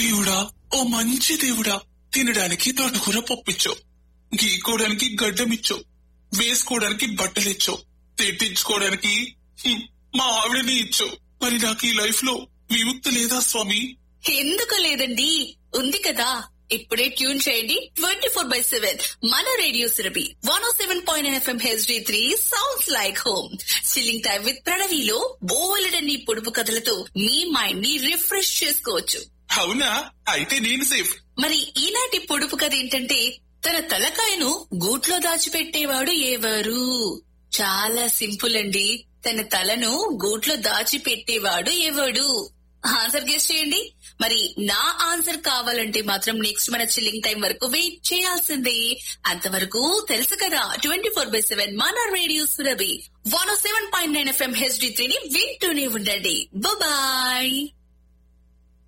దేవుడా ఓ మంచి దేవుడా తినడానికి తోటకూర పప్పిచ్చావు గీకోవడానికి గడ్డమిచ్చావు వేసుకోవడానికి బట్టలిచ్చావు తిట్టించుకోవడానికి హ్మ్, మా ఆవిడని ఇచ్చావు మరి నాకు ఈ లైఫ్ లో విముక్తి లేదా స్వామి ఎందుకు లేదండి ఉంది కదా ఇప్పుడే ట్యూన్ చేయండి ట్వంటీ ఫోర్ బై సెవెన్ మన radio Surabhi one O seven point FM HD three sounds like home chilling time with ప్రణవిలో బోలెడన్ని పొడుపు కథలతో మీ మైండ్ ని రిఫ్రెష్ చేసుకోవచ్చు అవునా అయితే నేను సేఫ్ మరి ఈనాటి పొడుపు కథ ఏంటంటే తన తలకాయను గూట్లో దాచిపెట్టేవాడు ఎవరు చాలా సింపుల్ అండి తన తలను గూట్లో దాచిపెట్టేవాడు ఎవడు ఆన్సర్ గెస్ట్ చేయండి మరి నా ఆన్సర్ కావాలంటే మాత్రం నెక్స్ట్ మన చిల్లింగ్ టైం వరకు వెయిట్ చేయాల్సిందే అంతవరకు తెలుసు కదా ట్వంటీ ఫోర్ బై సెవెన్ మన radio Surabhi one seven point nine FM HD త్రీని వింటూనే ఉండండి బాయ్